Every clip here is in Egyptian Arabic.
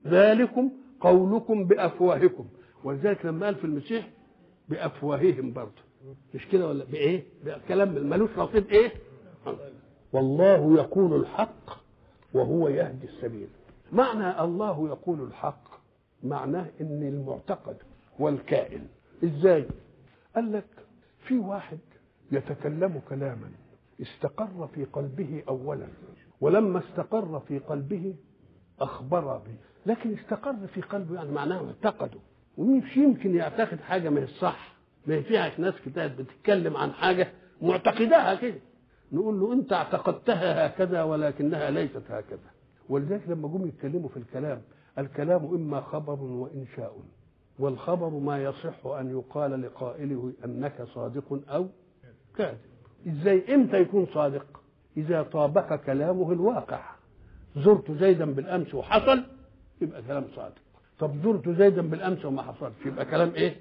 ذلكم قولكم بافواهكم ولذلك لما قال في المسيح بافواههم برضه مش كده ولا بايه؟ بكلام ملوش رصيد ايه؟ والله يقول الحق وهو يهدي السبيل معنى الله يقول الحق معناه ان المعتقد والكائن ازاي قال لك في واحد يتكلم كلاما استقر في قلبه اولا ولما استقر في قلبه اخبر به لكن استقر في قلبه يعني معناه اعتقده ومش يمكن يعتقد حاجه ما هي الصح ما هي فيها ناس كتاب بتتكلم عن حاجه معتقداها كده نقول له انت اعتقدتها هكذا ولكنها ليست هكذا ولذلك لما جم يتكلموا في الكلام الكلام اما خبر وانشاء والخبر ما يصح ان يقال لقائله انك صادق او كاذب ازاي امتى يكون صادق اذا طابق كلامه الواقع زرت زيدا بالامس وحصل يبقى كلام صادق طب زرت زيدا بالامس وما حصلش يبقى كلام ايه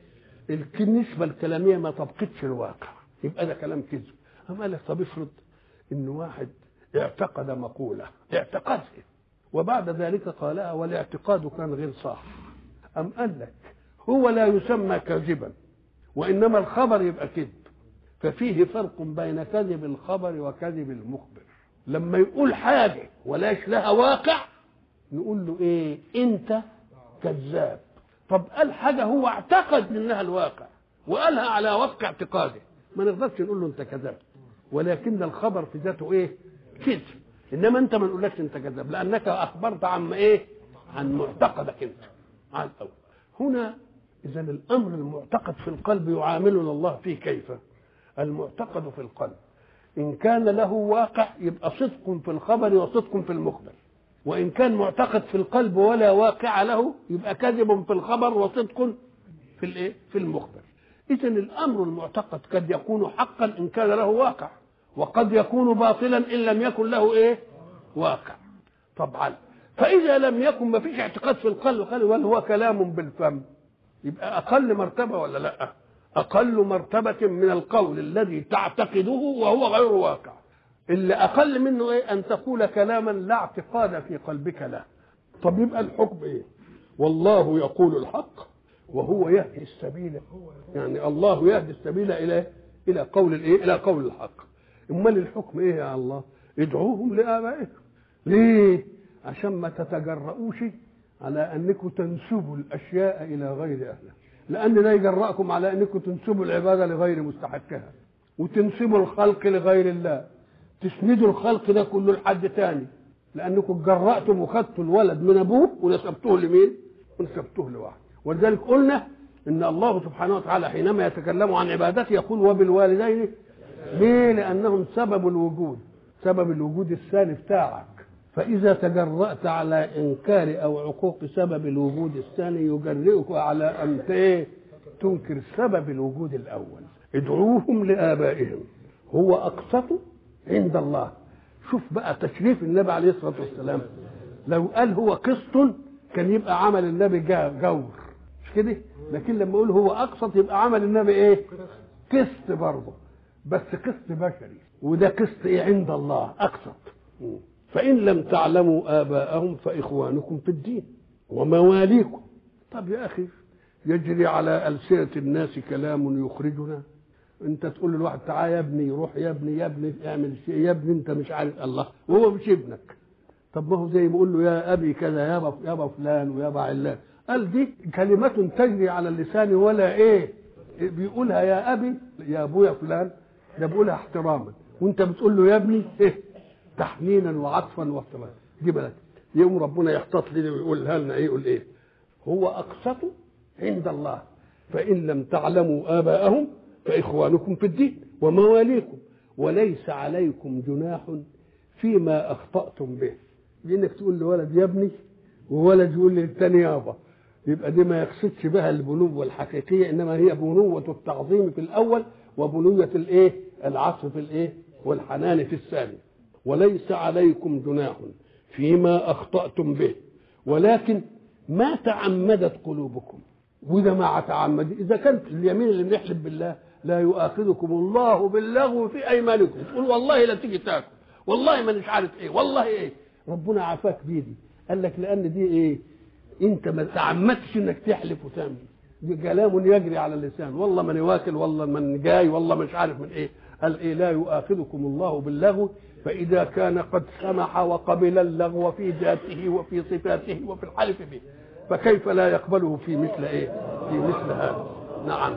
النسبه الكلاميه ما طبقتش الواقع يبقى ده كلام كذب أم قال لك طب افرض ان واحد اعتقد مقوله اعتقدها وبعد ذلك قالها والاعتقاد كان غير صح أم قال لك هو لا يسمى كاذبا وإنما الخبر يبقى كذب ففيه فرق بين كذب الخبر وكذب المخبر لما يقول حاجة ولاش لها واقع نقول له ايه انت كذاب طب قال حاجة هو اعتقد منها الواقع وقالها على وفق اعتقاده ما نقدرش نقول له انت كذاب ولكن الخبر في ذاته ايه كذب انما انت ما نقولكش انت كذاب لانك اخبرت عن ايه عن معتقدك انت عن الأول. هنا اذا الامر المعتقد في القلب يعاملنا الله فيه كيف المعتقد في القلب ان كان له واقع يبقى صدق في الخبر وصدق في المخبر وان كان معتقد في القلب ولا واقع له يبقى كذب في الخبر وصدق في الايه في المخبر اذا الامر المعتقد قد يكون حقا ان كان له واقع وقد يكون باطلا ان لم يكن له ايه واقع طبعا فاذا لم يكن ما فيش اعتقاد في القلب قال بل هو كلام بالفم يبقى اقل مرتبه ولا لا اقل مرتبه من القول الذي تعتقده وهو غير واقع اللي اقل منه ايه ان تقول كلاما لا اعتقاد في قلبك له طب يبقى الحكم ايه والله يقول الحق وهو يهدي السبيل يعني الله يهدي السبيل الى الى قول الايه الى قول الحق امال الحكم ايه يا الله ادعوهم لابائكم ليه عشان ما تتجرؤوش على انكم تنسبوا الاشياء الى غير اهلها لان ده يجرأكم على انكم تنسبوا العباده لغير مستحقها وتنسبوا الخلق لغير الله تسندوا الخلق ده كله لحد تاني لانكم اتجرأتم وخدتوا الولد من ابوه ونسبتوه لمين؟ ونسبتوه لواحد ولذلك قلنا ان الله سبحانه وتعالى حينما يتكلم عن عبادته يقول وبالوالدين ليه؟ لانهم سبب الوجود سبب الوجود الثاني بتاعك فإذا تجرأت على إنكار أو عقوق سبب الوجود الثاني يجرئك على أن إيه؟ تنكر سبب الوجود الأول ادعوهم لآبائهم هو أقسط عند الله شوف بقى تشريف النبي عليه الصلاة والسلام لو قال هو قسط كان يبقى عمل النبي جور مش كده لكن لما يقول هو أقسط يبقى عمل النبي إيه قسط برضه بس قسط بشري وده قسط إيه عند الله أقسط فإن لم تعلموا آباءهم فإخوانكم في الدين ومواليكم طب يا أخي يجري على ألسنة الناس كلام يخرجنا أنت تقول للواحد تعال يا ابني روح يا ابني يا ابني اعمل شيء يا ابني أنت مش عارف الله وهو مش ابنك طب ما هو زي ما يقول له يا أبي كذا يابا يابا فلان ويابا علان قال دي كلمة تجري على اللسان ولا إيه بيقولها يا أبي يا أبويا فلان ده بيقولها احتراما وأنت بتقول له يا ابني إيه تحنينا وعطفا واحتراما دي بالك يوم ربنا يحتاط لنا ويقولها لنا ايه يقول ايه هو اقسط عند الله فان لم تعلموا اباءهم فاخوانكم في الدين ومواليكم وليس عليكم جناح فيما اخطاتم به لانك تقول لولد يا ابني وولد يقول للتاني يابا يبقى دي ما يقصدش بها البنوة الحقيقية إنما هي بنوة التعظيم في الأول وبنوة الإيه؟ العطف في الإيه؟ والحنان في الثاني. وليس عليكم جناح فيما اخطاتم به ولكن ما تعمدت قلوبكم وده ما تعمد اذا كانت اليمين اللي بنحلف بالله لا يؤاخذكم الله باللغو في ايمانكم تقول والله لا تيجي تاكل والله ما مش عارف ايه والله ايه ربنا عافاك بيدي قال لك لان دي ايه انت ما تعمدتش انك تحلف وتعمل كلام يجري على اللسان والله من واكل والله من جاي والله مش عارف من ايه قال ايه لا يؤاخذكم الله باللغو فاذا كان قد سمح وقبل اللغو في ذاته وفي صفاته وفي الحلف به فكيف لا يقبله في مثل ايه في مثل هذا نعم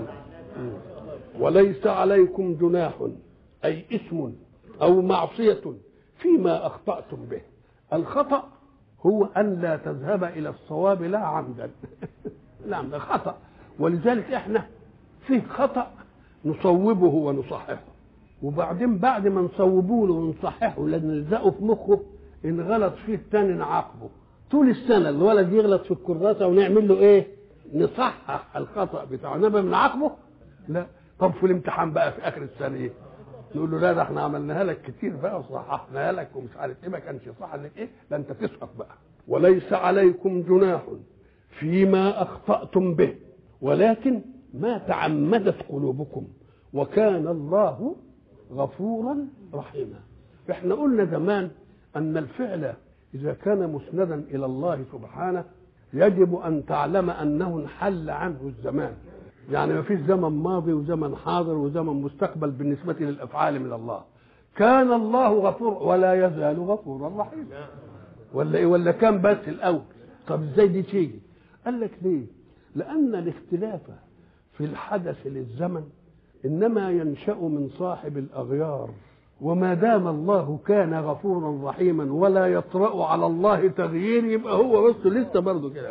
وليس عليكم جناح اي اسم او معصيه فيما اخطاتم به الخطا هو ان لا تذهب الى الصواب لا عمدا لا عمدا خطا ولذلك احنا فيه خطا نصوبه ونصححه وبعدين بعد ما نصوبه له ونصححه لازم نلزقه في مخه ان غلط فيه الثاني نعاقبه طول السنه الولد يغلط في الكراسه ونعمل له ايه؟ نصحح الخطا بتاعه انما بنعاقبه؟ لا طب في الامتحان بقى في اخر السنه ايه؟ نقول له لا ده احنا عملناها لك كتير بقى وصححناها لك ومش عارف ايه ما كانش صح انك ايه؟ ده انت تسقط بقى وليس عليكم جناح فيما اخطاتم به ولكن ما تعمدت قلوبكم وكان الله غفورا رحيما احنا قلنا زمان ان الفعل اذا كان مسندا الى الله سبحانه يجب ان تعلم انه انحل عنه الزمان يعني ما فيش زمن ماضي وزمن حاضر وزمن مستقبل بالنسبه للافعال من الله كان الله غفور ولا يزال غفورا رحيما ولا ايه ولا كان بس الاول طب ازاي دي تيجي قال لك ليه لان الاختلاف في الحدث للزمن انما ينشا من صاحب الاغيار وما دام الله كان غفورا رحيما ولا يطرا على الله تغيير يبقى هو بس لسه برضه كده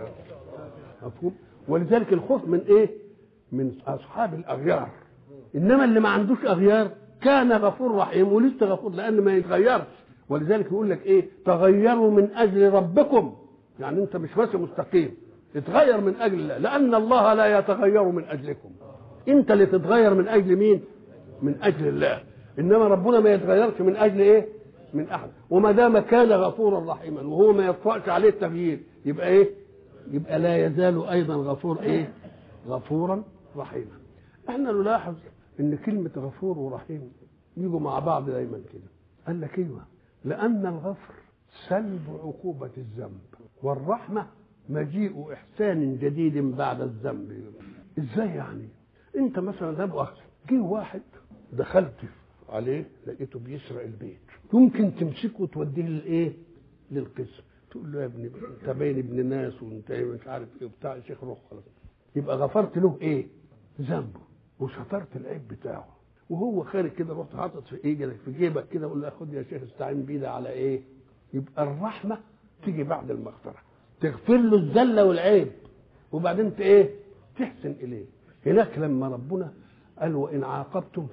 مفهوم ولذلك الخوف من ايه من اصحاب الاغيار انما اللي ما عندوش اغيار كان غفور رحيم ولسه غفور لان ما يتغيرش ولذلك يقول لك ايه تغيروا من اجل ربكم يعني انت مش بس مستقيم اتغير من اجل الله لان الله لا يتغير من اجلكم انت اللي تتغير من اجل مين من اجل الله انما ربنا ما يتغيرش من اجل ايه من احد وما دام كان غفورا رحيما وهو ما يطفأش عليه التغيير يبقى ايه يبقى لا يزال ايضا غفور ايه غفورا رحيما احنا نلاحظ ان كلمه غفور ورحيم يجوا مع بعض دايما كده قال لك ايوه لان الغفر سلب عقوبه الذنب والرحمه مجيء احسان جديد بعد الذنب ازاي يعني انت مثلا ذنب واخر جه واحد دخلت عليه لقيته بيسرق البيت يمكن تمسكه وتوديه للايه للقسم تقول له يا ابني انت باين ابن ناس وانت مش عارف ايه وبتاع يا شيخ روح خلاص يبقى غفرت له ايه ذنبه وسترت العيب بتاعه وهو خارج كده رحت حاطط في ايه في جيبك كده قول له خد يا شيخ استعين بيه على ايه يبقى الرحمه تيجي بعد المغفره تغفر له الذله والعيب وبعدين انت ايه تحسن اليه هناك لما ربنا قال وان عاقبتم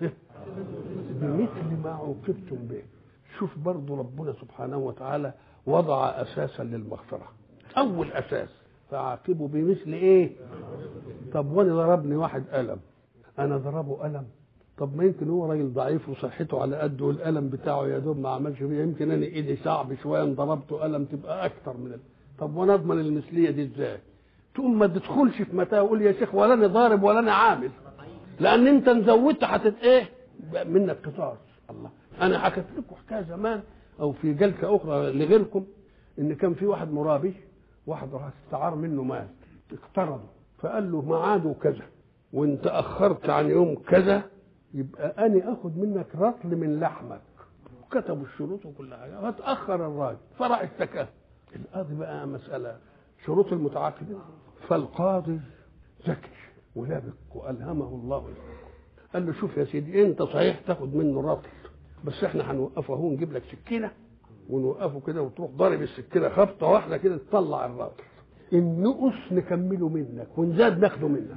بمثل ما عوقبتم به شوف برضو ربنا سبحانه وتعالى وضع اساسا للمغفره اول اساس فعاقبوا بمثل ايه طب وانا ضربني واحد قلم انا ضربه قلم طب ما يمكن هو راجل ضعيف وصحته على قده والقلم بتاعه يا دوب ما عملش فيه يمكن انا ايدي صعب شويه ان ضربته قلم تبقى اكتر من ال... طب وانا اضمن المثليه دي ازاي تقوم ما تدخلش في متاهه وقول يا شيخ ولا انا ضارب ولا انا عامل لان انت ان زودت هتت ايه منك قصاص الله انا حكيت لكم حكايه زمان او في جلسه اخرى لغيركم ان كان في واحد مرابي واحد راح استعار منه مال اقترضه فقال له ميعاده كذا وانت اخرت عن يوم كذا يبقى انا اخد منك رطل من لحمك وكتبوا الشروط وكل حاجه فتاخر الراجل فراح اشتكاه القاضي بقى مساله شروط المتعاقدين فالقاضي ذكي ولبك والهمه الله الحكم قال له شوف يا سيدي انت صحيح تاخد منه رطل بس احنا هنوقفه اهو نجيب لك سكينه ونوقفه كده وتروح ضارب السكينه خبطه واحده كده تطلع الرطل النقص نكمله منك ونزاد ناخده منك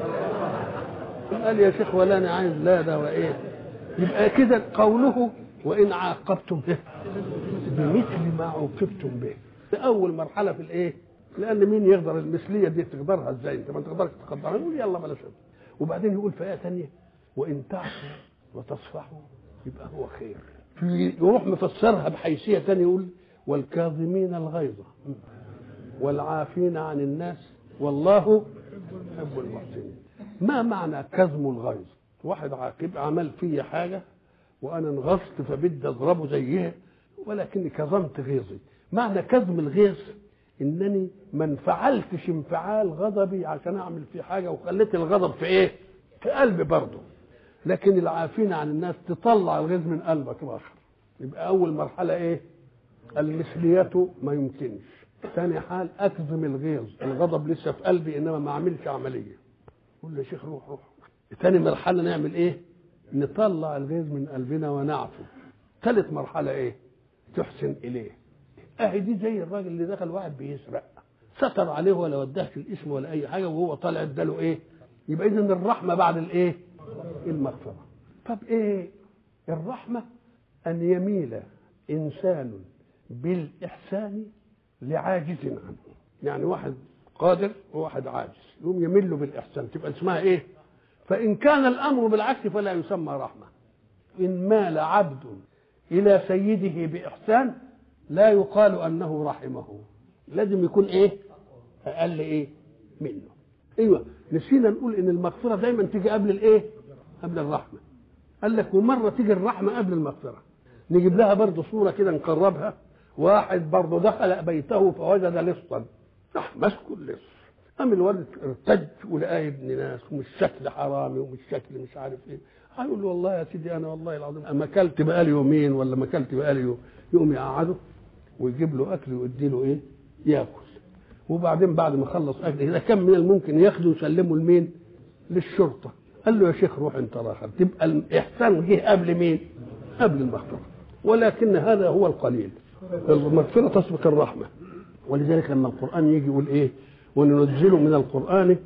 قال يا شيخ ولا انا عايز لا ده وايه يبقى كده قوله وان عاقبتم به بمثل ما عوقبتم به ده اول مرحله في الايه لان مين يقدر المثليه دي تقدرها ازاي انت ما تقدرش تقدرها يقول يلا بلاش وبعدين يقول في ايه ثانيه وان تعفوا وتصفحوا يبقى هو خير يروح مفسرها بحيثيه ثانيه يقول والكاظمين الغيظ والعافين عن الناس والله يحب المحسنين ما معنى كظم الغيظ واحد عاقب عمل في حاجه وانا انغصت فبدي اضربه زيها ولكني كظمت غيظي معنى كظم الغيظ انني ما انفعلتش انفعال غضبي عشان اعمل فيه حاجه وخليت الغضب في ايه في قلبي برضه لكن العافين عن الناس تطلع الغيظ من قلبك الاخر يبقى اول مرحله ايه المثلية ما يمكنش ثاني حال اكظم الغيظ الغضب لسه في قلبي انما ما اعملش عمليه قول له يا شيخ روح روح ثاني مرحله نعمل ايه نطلع الغيظ من قلبنا ونعفو ثالث مرحله ايه تحسن اليه اهي دي زي الراجل اللي دخل واحد بيسرق ستر عليه ولا ودهش الاسم ولا اي حاجه وهو طالع اداله ايه يبقى اذا الرحمه بعد الايه المغفره طب ايه الرحمه ان يميل انسان بالاحسان لعاجز عنه يعني واحد قادر وواحد عاجز يقوم يميل له بالاحسان تبقى اسمها ايه فان كان الامر بالعكس فلا يسمى رحمه ان مال عبد الى سيده باحسان لا يقال انه رحمه لازم يكون ايه اقل ايه منه ايوه نسينا نقول ان المغفره دايما تيجي قبل الايه قبل الرحمه قال لك ومره تيجي الرحمه قبل المغفره نجيب لها برضه صوره كده نقربها واحد برضه دخل بيته فوجد لصا راح ماسكه اللص قام الولد ارتج ولقاه ابن ناس ومش شكل حرامي ومش شكل مش عارف ايه هيقول له والله يا سيدي انا والله العظيم اما اكلت بقالي يومين ولا ما اكلت بقالي يوم يقوم يقعده ويجيب له اكل ويدي له ايه ياكل وبعدين بعد ما خلص اكل اذا كان من الممكن ياخده ويسلمه لمين للشرطه قال له يا شيخ روح انت راخر تبقى الاحسان جه قبل مين قبل المغفره ولكن هذا هو القليل المغفره تسبق الرحمه ولذلك لما القران يجي يقول ايه وننزل من القران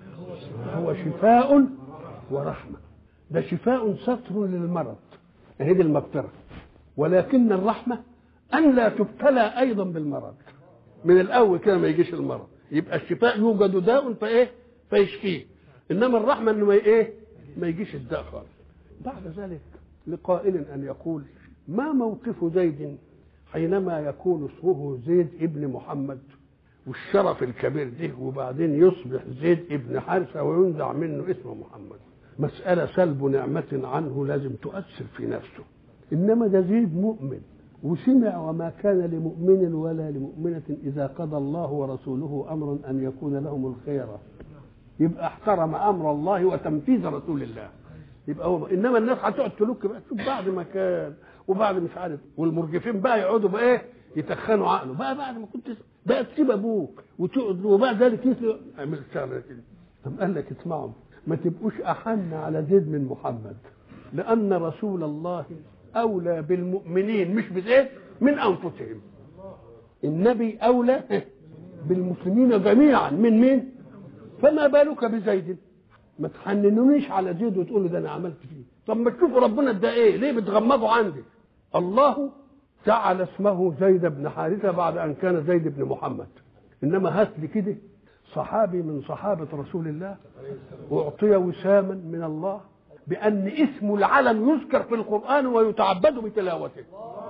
هو شفاء ورحمه ده شفاء ستر للمرض هي دي المغفره ولكن الرحمه ان لا تبتلى ايضا بالمرض من الاول كده ما يجيش المرض يبقى الشفاء يوجد داء فايه فيشفيه انما الرحمه انه ما ايه ما يجيش الداء خالص بعد ذلك لقائل ان يقول ما موقف زيد حينما يكون اسمه زيد ابن محمد والشرف الكبير ده وبعدين يصبح زيد ابن حارثه وينزع منه اسم محمد مسألة سلب نعمة عنه لازم تؤثر في نفسه إنما ده زيد مؤمن وسمع وما كان لمؤمن ولا لمؤمنة إذا قضى الله ورسوله أمرا أن يكون لهم الخيرة يبقى احترم أمر الله وتنفيذ رسول الله يبقى هو انما الناس هتقعد تلوك بقى شوف بعد ما كان وبعد مش عارف والمرجفين بقى يقعدوا بقى ايه يتخنوا عقله بقى بعد ما كنت بقى تسيب ابوك وتقعد وبعد ذلك يسلم اعمل الشغله كده قام قال لك اسمعوا ما تبقوش احن على زيد من محمد لان رسول الله اولى بالمؤمنين مش بزيد من انفسهم النبي اولى بالمسلمين جميعا من مين فما بالك بزيد ما تحننونيش على زيد وتقولوا ده انا عملت فيه طب ما تشوفوا ربنا ده ايه ليه بتغمضوا عندي الله جعل اسمه زيد بن حارثه بعد ان كان زيد بن محمد انما هات لي كده صحابي من صحابه رسول الله اعطي وساما من الله بان اسم العلم يذكر في القران ويتعبد بتلاوته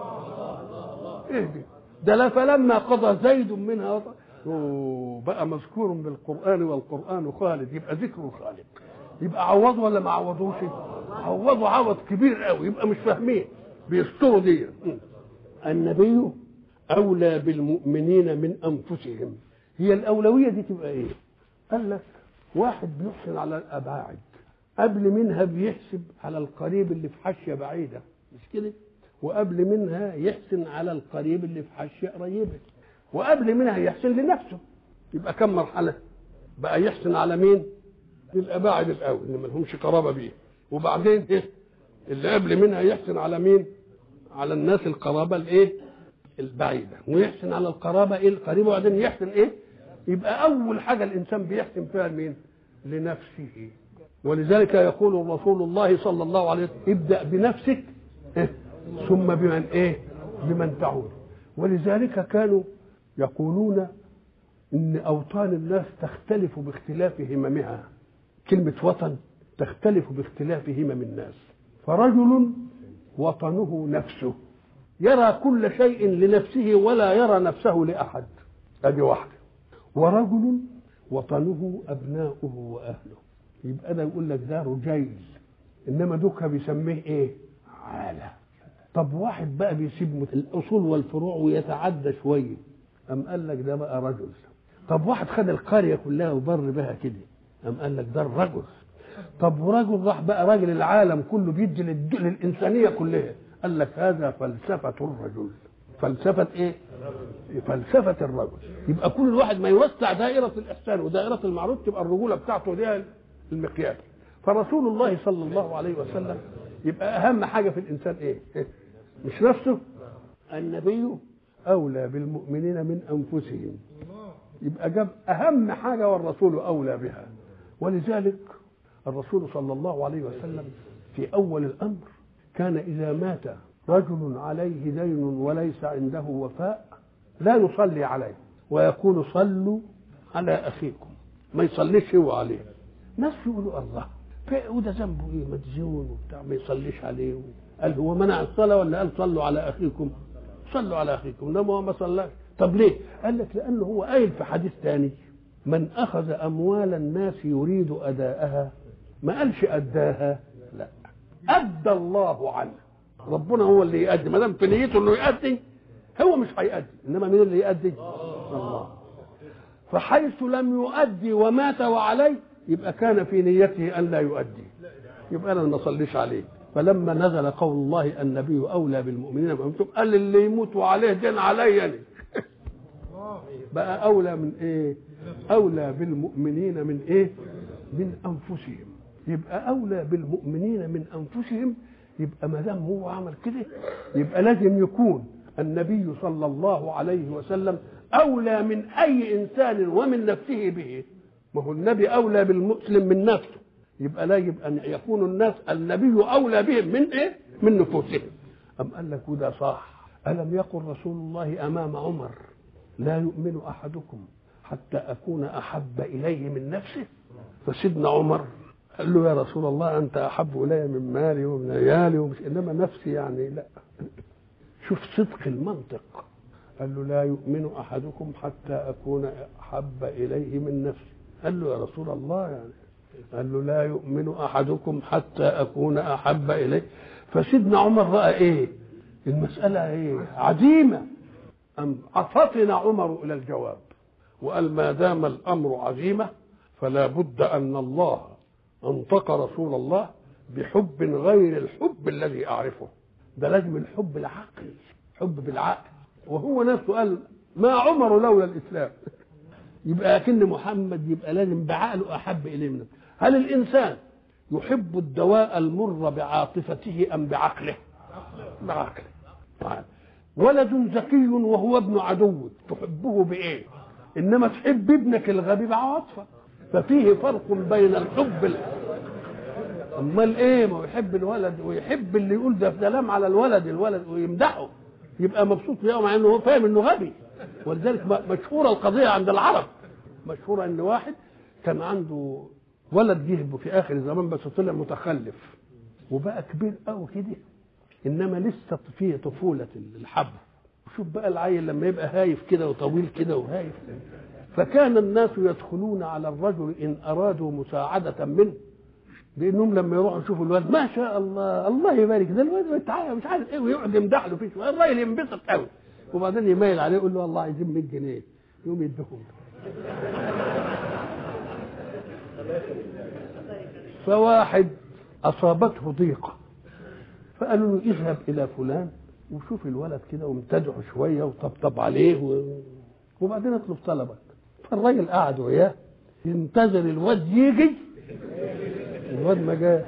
ايه دي ده لا فلما قضى زيد منها وطأ بقى مذكور بالقران والقران خالد يبقى ذكره خالد يبقى عوضوا ولا ما عوضوش عوضوا عوض كبير قوي يبقى مش فاهمين بيستروا دي النبي اولى بالمؤمنين من انفسهم هي الاولويه دي تبقى ايه قال لك واحد بيحسن على الاباعد قبل منها بيحسب على القريب اللي في حاشيه بعيده مش كده وقبل منها يحسن على القريب اللي في حاشيه قريبه وقبل منها يحسن لنفسه يبقى كم مرحله بقى يحسن على مين للاباعد الاول اللي ما لهمش قرابه بيه وبعدين ايه اللي قبل منها يحسن على مين على الناس القرابه الايه البعيده ويحسن على القرابه ايه القريبه وبعدين يحسن ايه يبقى اول حاجه الانسان بيحسن فيها لمين لنفسه ولذلك يقول رسول الله صلى الله عليه وسلم ابدا بنفسك إيه؟ ثم بمن ايه بمن تعود ولذلك كانوا يقولون ان اوطان الناس تختلف باختلاف هممها كلمه وطن تختلف باختلاف همم الناس فرجل وطنه نفسه يرى كل شيء لنفسه ولا يرى نفسه لاحد ادي واحده ورجل وطنه ابناؤه واهله يبقى ده يقول لك ده رجيل انما دوكا بيسميه ايه عاله طب واحد بقى بيسيب الاصول والفروع ويتعدى شويه أم قال لك ده بقى رجل طب واحد خد القرية كلها وبر بها كده أم قال لك ده الرجل طب ورجل راح بقى راجل العالم كله بيدي للد- للإنسانية كلها قال لك هذا فلسفة الرجل فلسفة إيه؟ فلسفة الرجل يبقى كل واحد ما يوسع دائرة الإحسان ودائرة المعروف تبقى الرجولة بتاعته دي المقياس فرسول الله صلى الله عليه وسلم يبقى أهم حاجة في الإنسان إيه؟ إيه؟ مش نفسه النبي أولى بالمؤمنين من أنفسهم يبقى جاب أهم حاجة والرسول أولى بها ولذلك الرسول صلى الله عليه وسلم في أول الأمر كان إذا مات رجل عليه دين وليس عنده وفاء لا نصلي عليه ويقول صلوا على أخيكم ما يصليش هو عليه ناس يقولوا الله ف- وده ذنبه ايه مديون وبتاع ما يصليش عليه قال هو منع الصلاه ولا قال صلوا على اخيكم صلوا على اخيكم انما هو ما صلاش طب ليه قال لك لانه هو قايل في حديث ثاني من اخذ اموال الناس يريد اداءها ما قالش اداها لا ادى الله عنه ربنا هو اللي يؤدي ما دام في نيته انه يؤدي هو مش هيؤدي انما مين اللي يؤدي الله فحيث لم يؤدي ومات وعليه يبقى كان في نيته ان لا يؤدي يبقى انا ما اصليش عليه فلما نزل قول الله النبي اولى بالمؤمنين بأنفسهم قال اللي يموت وعليه دين علي أنا. بقى اولى من ايه اولى بالمؤمنين من ايه من انفسهم يبقى اولى بالمؤمنين من انفسهم يبقى ما دام هو عمل كده يبقى لازم يكون النبي صلى الله عليه وسلم اولى من اي انسان ومن نفسه به ما هو النبي اولى بالمسلم من نفسه يبقى لا يجب ان يكون الناس النبي اولى بهم من ايه من نفوسهم ام قال لك وده صح الم يقل رسول الله امام عمر لا يؤمن احدكم حتى اكون احب اليه من نفسه فسيدنا عمر قال له يا رسول الله انت احب الي من مالي ومن عيالي ومش انما نفسي يعني لا شوف صدق المنطق قال له لا يؤمن احدكم حتى اكون احب اليه من نفسي قال له يا رسول الله يعني قال له لا يؤمن احدكم حتى اكون احب اليه فسيدنا عمر راى ايه المساله ايه عزيمه ام فطن عمر الى الجواب وقال ما دام الامر عزيمه فلا بد ان الله انطق رسول الله بحب غير الحب الذي اعرفه ده لازم الحب العقلي حب بالعقل وهو نفسه قال ما عمر لولا الاسلام يبقى لكن محمد يبقى لازم بعقله احب اليه من هل الانسان يحب الدواء المر بعاطفته ام بعقله بعقله طيب. ولد ذكي وهو ابن عدوك تحبه بايه انما تحب ابنك الغبي بعواطفه ففيه فرق بين الحب ال... امال ايه ما هو يحب الولد ويحب اللي يقول ده سلام على الولد الولد ويمدحه يبقى مبسوط بيه مع انه هو فاهم انه غبي ولذلك م- مشهوره القضيه عند العرب مشهوره ان واحد كان عنده ولد جه في اخر الزمان بس طلع متخلف وبقى كبير قوي كده انما لسه فيه طفوله الحب شوف بقى العيل لما يبقى هايف كده وطويل كده وهايف فكان الناس يدخلون على الرجل ان ارادوا مساعده منه لانهم لما يروحوا يشوفوا الولد ما شاء الله الله يبارك ده الولد تعالى مش عارف ايه ويقعد يمدح له فيه شويه الراجل ينبسط قوي وبعدين يميل عليه يقول له والله عايزين 100 جنيه يقوم يديهم فواحد اصابته ضيقه فقالوا له اذهب الى فلان وشوف الولد كده وامتدحه شويه وطبطب عليه و... وبعدين اطلب طلبك فالراجل قعد وياه ينتظر الواد يجي الواد ما جاش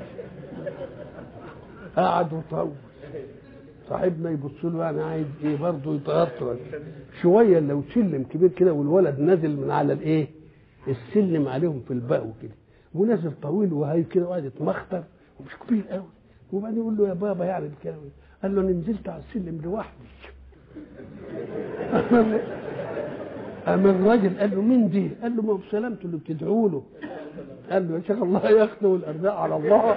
قعد وطول صاحبنا يبص له يعني عايز ايه برضه يتغطى شويه لو سلم كبير كده والولد نازل من على الايه السلم عليهم في البقو كده ونازل طويل وهاي كده وقاعد يتمخطر ومش كبير قوي وبعدين يقول له يا بابا يعني الكلام قال له انا نزلت على السلم لوحدي قام الراجل قال له مين دي؟ قال له ما هو بسلامته اللي بتدعوا له قال له يا شيخ الله ياخده والارزاق على الله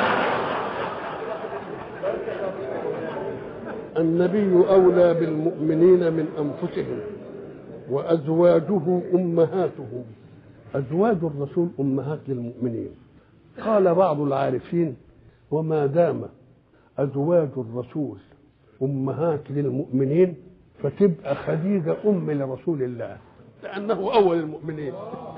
النبي اولى بالمؤمنين من انفسهم وازواجه امهاتهم ازواج الرسول امهات للمؤمنين قال بعض العارفين وما دام ازواج الرسول امهات للمؤمنين فتبقى خديجة أم لرسول الله لأنه أول المؤمنين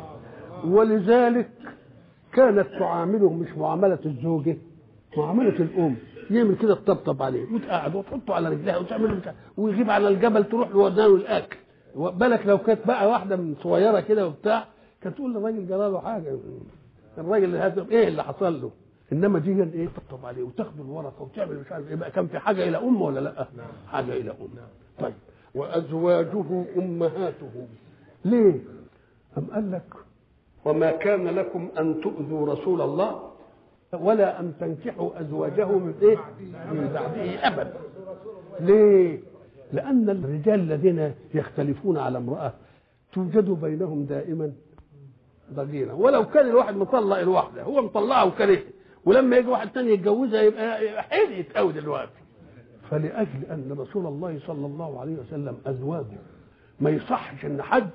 ولذلك كانت تعامله مش معاملة الزوجة معاملة الأم يعمل كده تطبطب عليه وتقعد وتحطه على رجلها وتعمل له ويجيب على الجبل تروح له الاكل بالك لو كانت بقى واحده من صغيره كده وبتاع كانت تقول للراجل جرى له حاجه الراجل هذا ايه اللي حصل له انما دي ايه تطبطب عليه وتاخد الورقه وتعمل مش عارف ايه بقى كان في حاجه الى امه ولا لا؟ حاجه الى امه طيب وازواجه امهاتهم ليه؟ أم قال لك وما كان لكم ان تؤذوا رسول الله ولا ان تنكحوا ازواجه من ايه؟ من بعده ابدا. ليه؟ لان الرجال الذين يختلفون على امراه توجد بينهم دائما ضغينه ولو كان الواحد مطلق الواحده هو مطلقها وكرهها ولما يجي واحد تاني يتجوزها يبقى حرقت قوي دلوقتي. فلاجل ان رسول الله صلى الله عليه وسلم ازواجه ما يصحش ان حد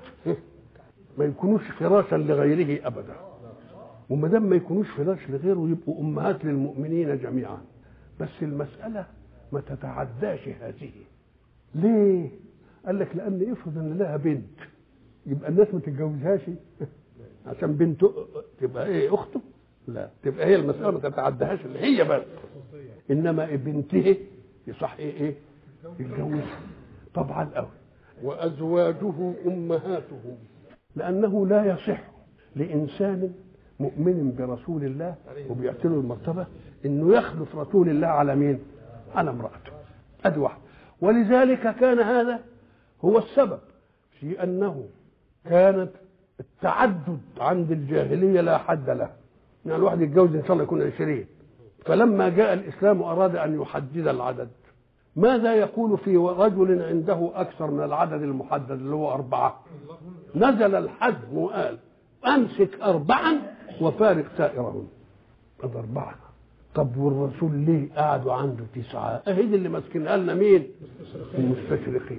ما يكونوش فراشا لغيره ابدا. وما دام ما يكونوش فراش لغيره يبقوا امهات للمؤمنين جميعا بس المساله ما تتعداش هذه ليه قال لك لان افرض ان لها بنت يبقى الناس ما تتجوزهاش عشان بنته تبقى ايه اخته لا تبقى هي المساله ما تتعداهاش اللي هي بس انما بنته يصح ايه ايه يتجوزها طبعا قوي وازواجه امهاتهم لانه لا يصح لانسان مؤمن برسول الله وبيعطي له المرتبه انه يخلف رسول الله على مين؟ على امراته. ادي واحد ولذلك كان هذا هو السبب في انه كانت التعدد عند الجاهليه لا حد له. يعني الواحد يتجوز ان شاء الله يكون عشرين. فلما جاء الاسلام اراد ان يحدد العدد. ماذا يقول في رجل عنده اكثر من العدد المحدد اللي هو اربعه؟ نزل الحد وقال امسك اربعا وفارق سائرهم هذا أربعة طب والرسول ليه قعدوا عنده تسعة أهي دي اللي ماسكينها لنا مين المستشرقين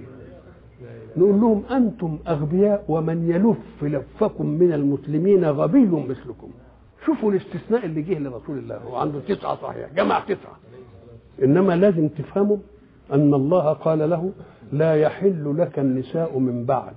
نقول لهم أنتم أغبياء ومن يلف لفكم من المسلمين غبي مثلكم شوفوا الاستثناء اللي جه لرسول الله هو عنده تسعة صحيح جمع تسعة إنما لازم تفهموا أن الله قال له لا يحل لك النساء من بعد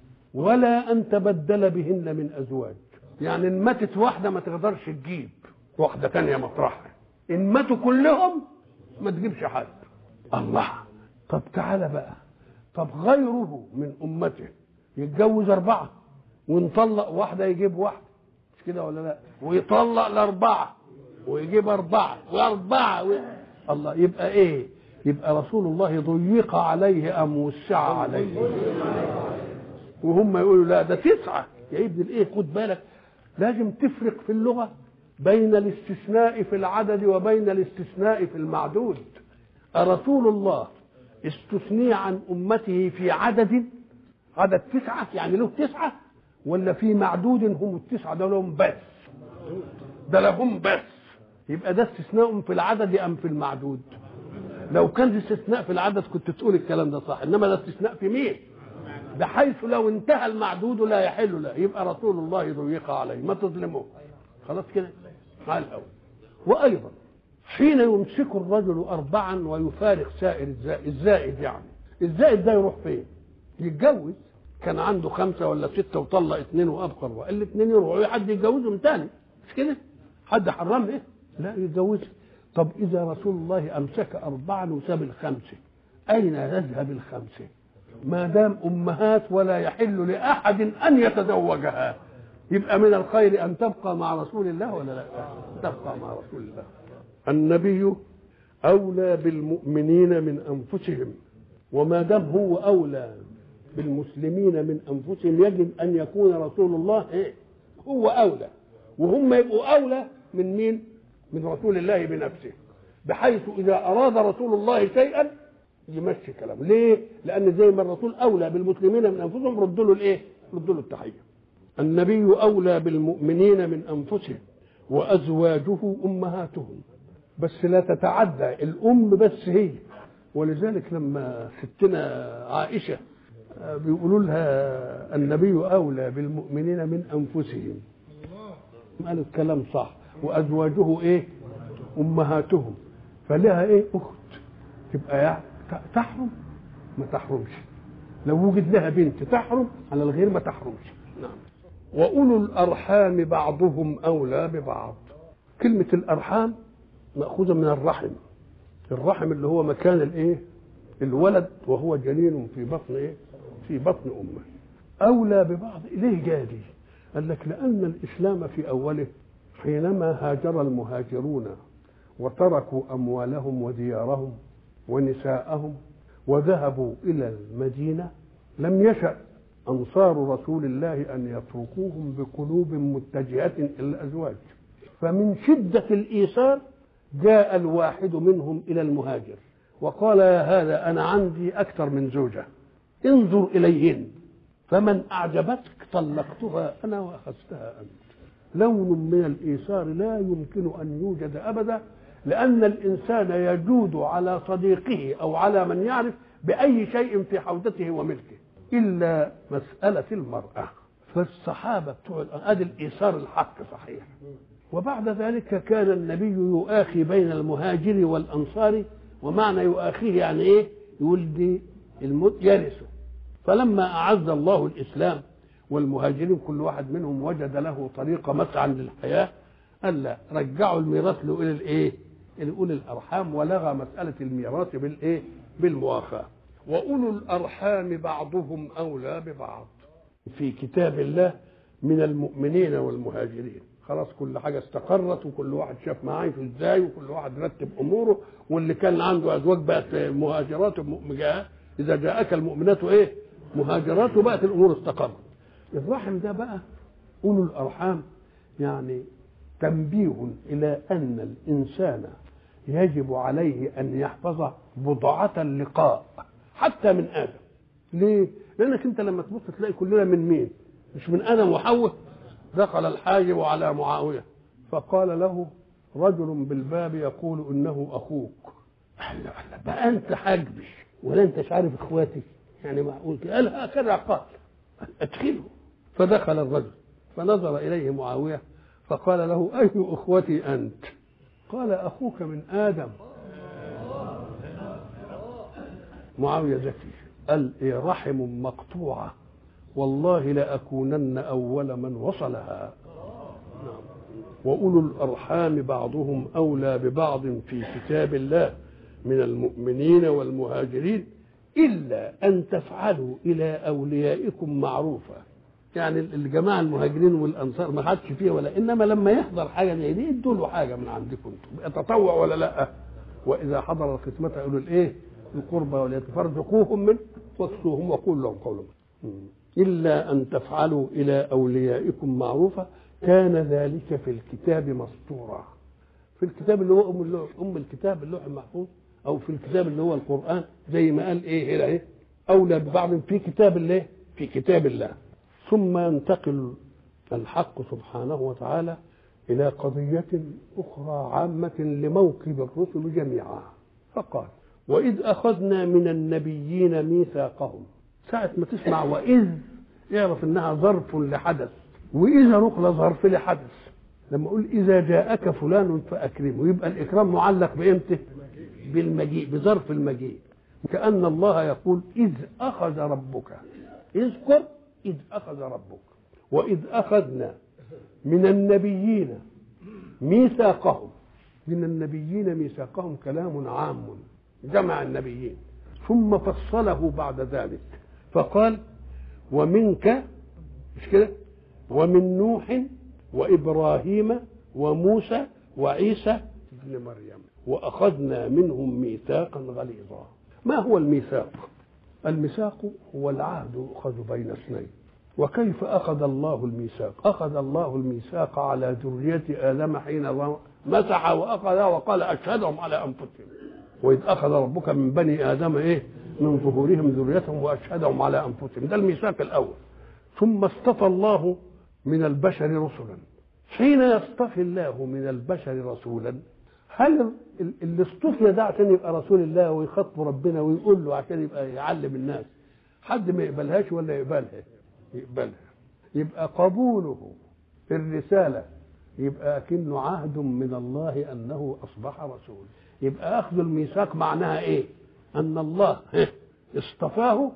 ولا أن تبدل بهن من أزواج يعني ان ماتت واحده ما تقدرش تجيب واحده تانية مطرحها ان ماتوا كلهم ما تجيبش حد الله طب تعالى بقى طب غيره من امته يتجوز اربعه ونطلق واحده يجيب واحده مش كده ولا لا ويطلق الاربعه ويجيب اربعه واربعه و... الله يبقى ايه يبقى رسول الله ضيق عليه ام وسع عليه وهم يقولوا لا ده تسعه يا ابن الايه خد بالك لازم تفرق في اللغة بين الاستثناء في العدد وبين الاستثناء في المعدود أرسول الله استثني عن أمته في عدد عدد تسعة يعني له تسعة ولا في معدود هم التسعة ده لهم بس ده لهم بس يبقى ده استثناء في العدد أم في المعدود لو كان استثناء في العدد كنت تقول الكلام ده صح إنما ده استثناء في مين بحيث لو انتهى المعدود لا يحل له يبقى رسول الله ضيق عليه ما تظلموه خلاص كده على الاول وايضا حين يمسك الرجل اربعا ويفارق سائر الزائد, الزائد يعني الزائد ده يروح فين يتجوز كان عنده خمسه ولا سته وطلق اثنين وابقى اربعه الاثنين يروحوا حد يتجوزهم تاني مش كده حد حرم ايه لا يتجوزها طب اذا رسول الله امسك اربعا وساب الخمسه اين يذهب الخمسه ما دام امهات ولا يحل لاحد ان يتزوجها يبقى من الخير ان تبقى مع رسول الله ولا لا تبقى مع رسول الله النبي اولى بالمؤمنين من انفسهم وما دام هو اولى بالمسلمين من انفسهم يجب ان يكون رسول الله إيه؟ هو اولى وهم يبقوا اولى من مين من رسول الله بنفسه بحيث اذا اراد رسول الله شيئا يمشي كلامه ليه لان زي ما الرسول اولى بالمسلمين من انفسهم ردوا له الايه ردوا له التحيه النبي اولى بالمؤمنين من انفسهم وازواجه امهاتهم بس لا تتعدى الام بس هي ولذلك لما ستنا عائشه بيقولوا لها النبي اولى بالمؤمنين من انفسهم قالوا الكلام صح وازواجه ايه امهاتهم فلها ايه اخت تبقى يعني تحرم ما تحرمش لو وجد لها بنت تحرم على الغير ما تحرمش نعم وأولو الأرحام بعضهم أولى ببعض كلمة الأرحام مأخوذة من الرحم الرحم اللي هو مكان الإيه الولد وهو جنين في بطن إيه في بطن أمه أولى ببعض ليه جادي قال لك لأن الإسلام في أوله حينما هاجر المهاجرون وتركوا أموالهم وديارهم ونساءهم وذهبوا إلى المدينة لم يشأ أنصار رسول الله أن يتركوهم بقلوب متجهة إلى الأزواج فمن شدة الإيثار جاء الواحد منهم إلى المهاجر وقال يا هذا أنا عندي أكثر من زوجة انظر إليهن فمن أعجبتك طلقتها أنا وأخذتها أنت لون من الإيثار لا يمكن أن يوجد أبدا لأن الإنسان يجود على صديقه أو على من يعرف بأي شيء في حوزته وملكه إلا مسألة المرأة فالصحابة بتوع هذا الإيثار الحق صحيح وبعد ذلك كان النبي يؤاخي بين المهاجر والأنصار ومعنى يؤاخيه يعني إيه يقول دي الموت يرثه فلما أعز الله الإسلام والمهاجرين كل واحد منهم وجد له طريقة مسعى للحياة قال لا رجعوا الميراث لأولي الإيه؟ لأولي الأرحام ولغى مسألة الميراث بالإيه؟ بالمواخاة وأولو الأرحام بعضهم أولى ببعض في كتاب الله من المؤمنين والمهاجرين خلاص كل حاجة استقرت وكل واحد شاف معايشه ازاي وكل واحد رتب أموره واللي كان عنده أزواج بقت مهاجرات ومؤمنات إذا جاءك المؤمنات إيه؟ مهاجرات وبقت الأمور استقرت الرحم ده بقى أولو الأرحام يعني تنبيه إلى أن الإنسان يجب عليه أن يحفظ بضعة اللقاء حتى من آدم ليه؟ لأنك أنت لما تبص تلاقي كلنا من مين؟ مش من آدم وحواء دخل الحاجب على معاوية فقال له رجل بالباب يقول إنه أخوك الله الله بقى أنت حاجبي ولا أنت عارف إخواتي يعني معقول كده قال هكذا قال أدخله فدخل الرجل فنظر إليه معاوية فقال له أي أخوتي أنت قال أخوك من آدم معاوية ذكي قال إيه رحم مقطوعة والله لأكونن أول من وصلها نعم. وأولو الأرحام بعضهم أولى ببعض في كتاب الله من المؤمنين والمهاجرين إلا أن تفعلوا إلى أوليائكم معروفا يعني الجماعة المهاجرين والأنصار ما حدش فيه ولا إنما لما يحضر حاجة زي دي ادوا له حاجة من عندكم انتم تطوع ولا لا وإذا حضر الختمة يقولوا الإيه القربى واليتيم فارزقوهم منه واكسوهم وقولوا لهم قولا إلا أن تفعلوا إلى أوليائكم معروفا كان ذلك في الكتاب مسطورا في الكتاب اللي هو أم, اللوح أم الكتاب اللوح المحفوظ أو في الكتاب اللي هو القرآن زي ما قال إيه هنا إيه أولى ببعض في كتاب الله في كتاب الله ثم ينتقل الحق سبحانه وتعالى إلى قضية أخرى عامة لموكب الرسل جميعا فقال وإذ أخذنا من النبيين ميثاقهم ساعة ما تسمع وإذ اعرف إنها ظرف لحدث وإذا نقل ظرف لحدث لما أقول إذا جاءك فلان فأكرمه يبقى الإكرام معلق بإمتى؟ بالمجيء بظرف المجيء كأن الله يقول إذ أخذ ربك اذكر إذ أخذ ربك وإذ أخذنا من النبيين ميثاقهم من النبيين ميثاقهم كلام عام جمع النبيين ثم فصله بعد ذلك فقال ومنك مش كده ومن نوح وإبراهيم وموسى وعيسى ابن مريم وأخذنا منهم ميثاقا غليظا ما هو الميثاق الميثاق هو العهد يؤخذ بين اثنين وكيف أخذ الله الميثاق أخذ الله الميثاق على ذرية آدم حين مسح وأخذ وقال أشهدهم على أنفسهم وإذ أخذ ربك من بني آدم إيه من ظهورهم ذريتهم وأشهدهم على أنفسهم ده الميثاق الأول ثم اصطفى الله من البشر رسلا حين يصطفي الله من البشر رسولا هل اللي اصطفي ده عشان يبقى رسول الله ويخاطب ربنا ويقول له عشان يبقى يعلم الناس حد ما يقبلهاش ولا يقبلها يقبلها يبقى قبوله في الرسالة يبقى أكنه عهد من الله أنه أصبح رسول يبقى أخذ الميثاق معناها إيه أن الله اصطفاه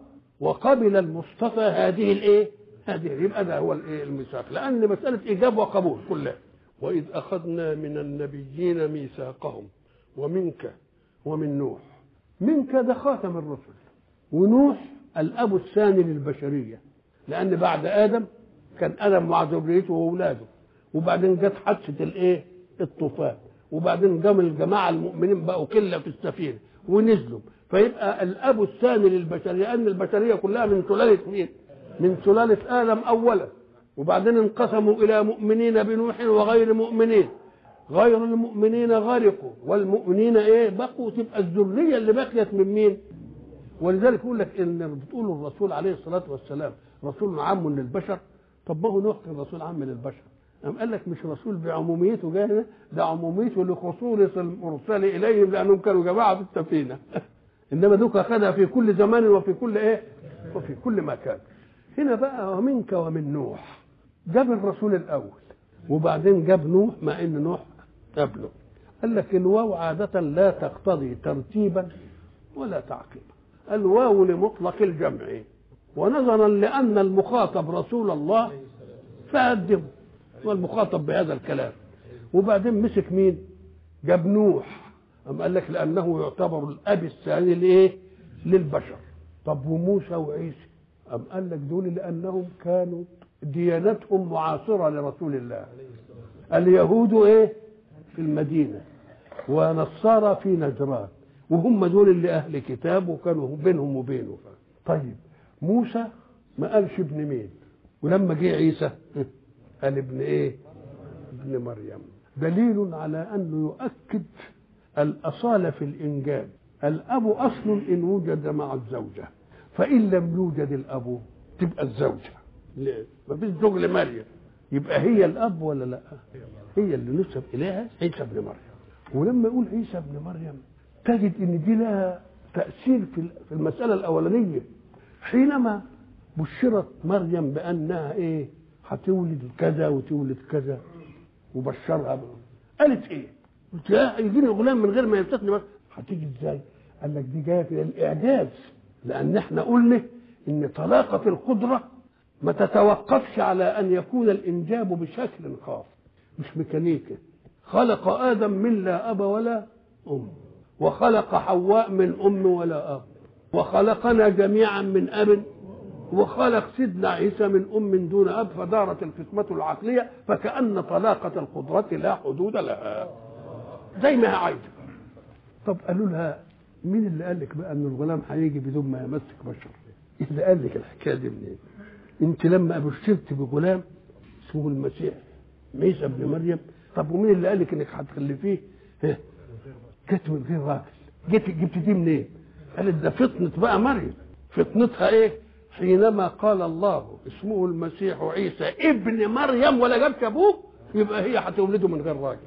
وقبل المصطفى هذه الايه هذه يبقى ده هو الايه الميثاق لان مساله ايجاب وقبول كلها واذ اخذنا من النبيين ميثاقهم ومنك ومن نوح منك ده خاتم الرسل ونوح الاب الثاني للبشريه لان بعد ادم كان ادم مع ذريته واولاده وبعدين جت حادثه الايه الطوفان وبعدين قام الجماعه المؤمنين بقوا قله في السفينه ونزلوا فيبقى الاب الثاني للبشريه لان البشريه كلها من سلاله مين؟ من سلاله ادم اولا وبعدين انقسموا الى مؤمنين بنوح وغير مؤمنين غير المؤمنين غرقوا والمؤمنين ايه بقوا تبقى الذريه اللي بقيت من مين؟ ولذلك يقول لك ان بتقول الرسول عليه الصلاه والسلام رسول عام للبشر طب ما هو نوح كان رسول عام للبشر قام قال لك مش رسول بعموميته جاهزه ده عموميته لخصوص المرسل اليهم لانهم كانوا جماعه في السفينه انما دوك اخذها في كل زمان وفي كل ايه وفي كل مكان هنا بقى ومنك ومن نوح جاب الرسول الاول وبعدين جاب نوح مع ان نوح قبله قال لك الواو عادة لا تقتضي ترتيبا ولا تعقيبا الواو لمطلق الجمع ونظرا لأن المخاطب رسول الله فقدمه والمخاطب بهذا الكلام وبعدين مسك مين جاب نوح أم قال لك لأنه يعتبر الأب الثاني لإيه للبشر طب وموسى وعيسى أم قال لك دول لأنهم كانوا ديانتهم معاصرة لرسول الله اليهود إيه في المدينة ونصارى في نجران وهم دول اللي أهل كتاب وكانوا بينهم وبينه طيب موسى ما قالش ابن مين ولما جه عيسى قال ابن ايه ابن مريم دليل على انه يؤكد الاصاله في الانجاب الاب اصل ان وجد مع الزوجه فان لم يوجد الاب تبقى الزوجه ليه؟ ما فيش زوج لمريم يبقى هي الاب ولا لا هي اللي نسب اليها عيسى ابن مريم ولما يقول عيسى ابن مريم تجد ان دي لها تاثير في المساله الاولانيه حينما بشرت مريم بانها ايه هتولد كذا وتولد كذا وبشرها بقى. قالت ايه؟ قلت يا يجيني غلام من غير ما يلتقني بس هتيجي ازاي؟ قال لك دي جايه في الاعجاز لان احنا قلنا ان طلاقه القدره ما تتوقفش على ان يكون الانجاب بشكل خاص مش ميكانيكي خلق ادم من لا اب ولا ام وخلق حواء من ام ولا اب وخلقنا جميعا من اب وخلق سيدنا عيسى من ام دون اب فدارت القسمه العقليه فكان طلاقه القدره لا حدود لها زي ما هي عايزه طب قالوا لها مين اللي قال لك بقى ان الغلام هيجي بدون ما يمسك بشر؟ اللي قال لك الحكايه دي منين؟ انت لما بشرت بغلام اسمه المسيح عيسى ابن مريم طب ومين اللي قال لك انك هتخلفيه؟ ها جت من غير راجل جيت جبت دي منين؟ قالت ده فطنة بقى مريم فطنتها ايه؟ حينما قال الله اسمه المسيح عيسى ابن مريم ولا جابش ابوه يبقى هي هتولده من غير راجل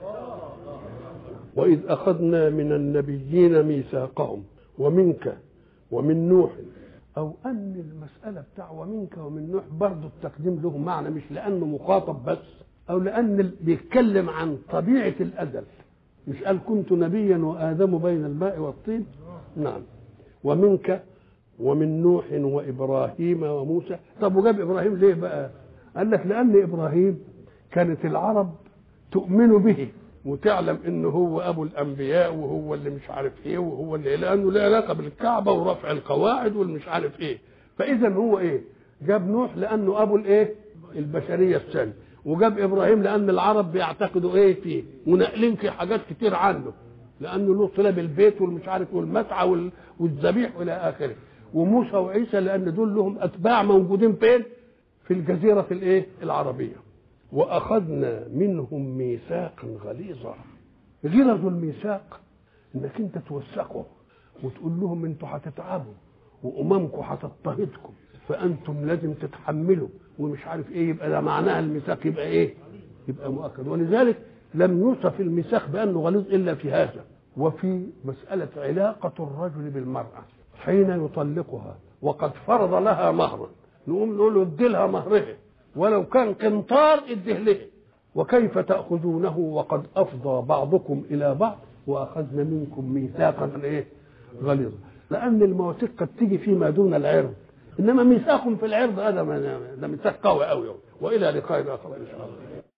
وإذ أخذنا من النبيين ميثاقهم ومنك ومن نوح أو أن المسألة بتاع ومنك ومن نوح برضه التقديم له معنى مش لأنه مخاطب بس أو لأن بيتكلم عن طبيعة الأزل مش قال كنت نبيا وآدم بين الماء والطين نعم ومنك ومن نوح وإبراهيم وموسى طب وجاب إبراهيم ليه بقى قال لك لأن إبراهيم كانت العرب تؤمن به وتعلم انه هو ابو الانبياء وهو اللي مش عارف ايه وهو اللي لانه له علاقه بالكعبه ورفع القواعد والمش عارف ايه فاذا هو ايه جاب نوح لانه ابو الايه البشريه الثانيه وجاب ابراهيم لان العرب بيعتقدوا ايه فيه وناقلين في حاجات كتير عنه لانه له صله بالبيت والمش عارف والمسعى وال- والذبيح والى اخره وموسى وعيسى لان دول لهم اتباع موجودين فين في الجزيره الايه العربيه واخذنا منهم ميثاقا غليظا غلظ الميثاق انك انت توثقه وتقول لهم انتوا هتتعبوا واممكم هتضطهدكم فانتم لازم تتحملوا ومش عارف ايه يبقى ده معناها الميثاق يبقى ايه؟ يبقى مؤكد ولذلك لم يوصف الميثاق بانه غليظ الا في هذا وفي مساله علاقه الرجل بالمراه حين يطلقها وقد فرض لها مهرا نقوم نقول له ادي لها مهرها ولو كان قنطار اديه له وكيف تاخذونه وقد افضى بعضكم الى بعض واخذنا منكم ميثاقا ايه غليظا لان المواثيق قد تيجي فيما دون العرض انما ميثاق في العرض هذا ما- ده ميثاق قوي قوي والى لقاء اخر ان شاء الله